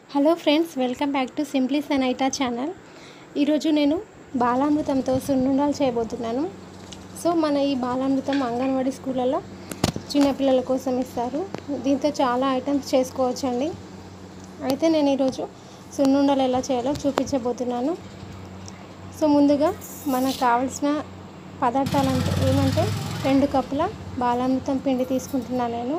hello friends welcome back to Simply సనైటా channel ఈరోజు నేను బాలామృతంతో సున్నుండాలు చేయబోతున్నాను సో మన ఈ బాలామృతం అంగన్వాడీ స్కూళ్ళలో చిన్నపిల్లల కోసం ఇస్తారు దీంతో చాలా ఐటమ్స్ చేసుకోవచ్చండి అయితే నేను ఈరోజు సున్నుండలు ఎలా చేయాలో చూపించబోతున్నాను సో ముందుగా మనకు కావాల్సిన పదార్థాలు అంటే ఏమంటే రెండు కప్పుల బాలామృతం పిండి తీసుకుంటున్నాను నేను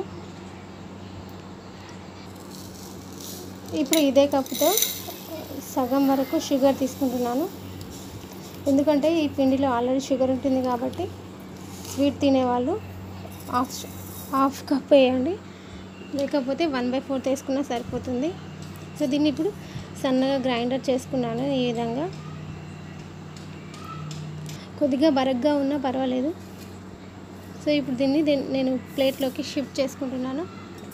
ఇప్పుడు ఇదే కప్పుతో సగం వరకు షుగర్ తీసుకుంటున్నాను ఎందుకంటే ఈ పిండిలో ఆల్రెడీ షుగర్ ఉంటుంది కాబట్టి స్వీట్ తినేవాళ్ళు హాఫ్ హాఫ్ కప్ వేయండి లేకపోతే వన్ బై ఫోర్త్ వేసుకున్నా సరిపోతుంది సో దీన్ని ఇప్పుడు సన్నగా గ్రైండర్ చేసుకున్నాను ఈ విధంగా కొద్దిగా బరగ్గా ఉన్నా పర్వాలేదు సో ఇప్పుడు దీన్ని దీన్ని నేను ప్లేట్లోకి షిఫ్ట్ చేసుకుంటున్నాను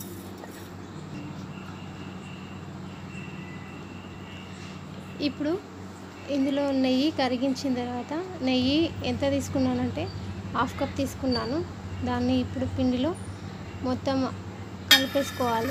ఇప్పుడు ఇందులో నెయ్యి కరిగించిన తర్వాత నెయ్యి ఎంత తీసుకున్నానంటే హాఫ్ కప్ తీసుకున్నాను దాన్ని ఇప్పుడు పిండిలో మొత్తం కలిపేసుకోవాలి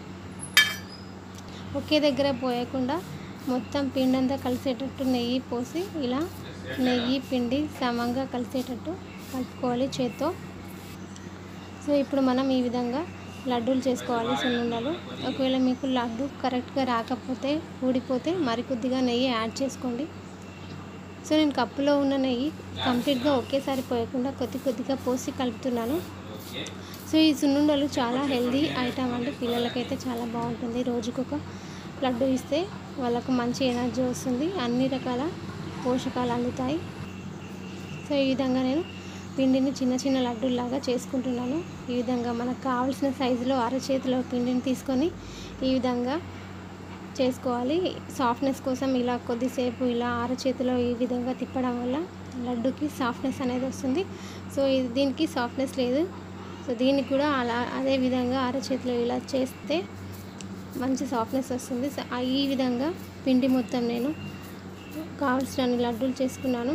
ఒకే దగ్గర పోయకుండా మొత్తం పిండి అంతా కలిసేటట్టు నెయ్యి పోసి ఇలా నెయ్యి పిండి సమంగా కలిసేటట్టు కలుపుకోవాలి చేత్తో సో ఇప్పుడు మనం ఈ విధంగా లడ్డూలు చేసుకోవాలి సున్నుండలు ఒకవేళ మీకు లడ్డు కరెక్ట్గా రాకపోతే ఊడిపోతే మరి కొద్దిగా నెయ్యి యాడ్ చేసుకోండి సో నేను కప్పులో ఉన్న నెయ్యి కంప్లీట్గా ఒకేసారి పోయకుండా కొద్ది కొద్దిగా పోసి కలుపుతున్నాను సో ఈ సున్నుండలు చాలా హెల్దీ ఐటమ్ అండి పిల్లలకైతే చాలా బాగుంటుంది రోజుకొక లడ్డు ఇస్తే వాళ్ళకు మంచి ఎనర్జీ వస్తుంది అన్ని రకాల పోషకాలు అందుతాయి సో ఈ విధంగా నేను పిండిని చిన్న చిన్న లడ్డూలాగా చేసుకుంటున్నాను ఈ విధంగా మనకు కావాల్సిన సైజులో అరచేతిలో పిండిని తీసుకొని ఈ విధంగా చేసుకోవాలి సాఫ్ట్నెస్ కోసం ఇలా కొద్దిసేపు ఇలా అరచేతిలో ఈ విధంగా తిప్పడం వల్ల లడ్డుకి సాఫ్ట్నెస్ అనేది వస్తుంది సో ఇది దీనికి సాఫ్ట్నెస్ లేదు సో దీనికి కూడా అలా అదే విధంగా అరచేతిలో ఇలా చేస్తే మంచి సాఫ్ట్నెస్ వస్తుంది సో ఈ విధంగా పిండి మొత్తం నేను కావాల్సిన లడ్డూలు చేసుకున్నాను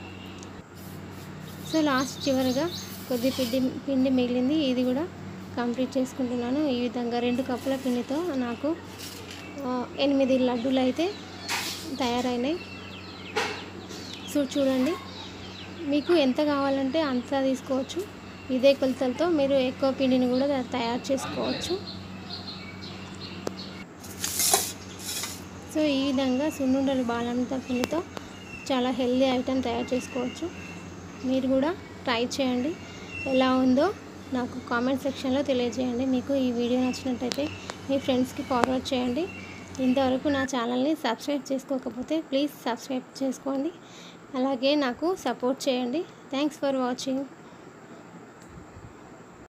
సో లాస్ట్ చివరిగా కొద్ది పిండి పిండి మిగిలింది ఇది కూడా కంప్లీట్ చేసుకుంటున్నాను ఈ విధంగా రెండు కప్పుల పిండితో నాకు ఎనిమిది లడ్డూలు అయితే తయారైనాయి సో చూడండి మీకు ఎంత కావాలంటే అంత తీసుకోవచ్చు ఇదే కొలతలతో మీరు ఎక్కువ పిండిని కూడా తయారు చేసుకోవచ్చు సో ఈ విధంగా సున్నుండలు బాలంత పిండితో చాలా హెల్దీ ఐటెం తయారు చేసుకోవచ్చు మీరు కూడా ట్రై చేయండి ఎలా ఉందో నాకు కామెంట్ సెక్షన్లో తెలియజేయండి మీకు ఈ వీడియో నచ్చినట్టయితే మీ ఫ్రెండ్స్కి ఫార్వర్డ్ చేయండి ఇంతవరకు నా ఛానల్ని సబ్స్క్రైబ్ చేసుకోకపోతే ప్లీజ్ సబ్స్క్రైబ్ చేసుకోండి అలాగే నాకు సపోర్ట్ చేయండి థ్యాంక్స్ ఫర్ వాచింగ్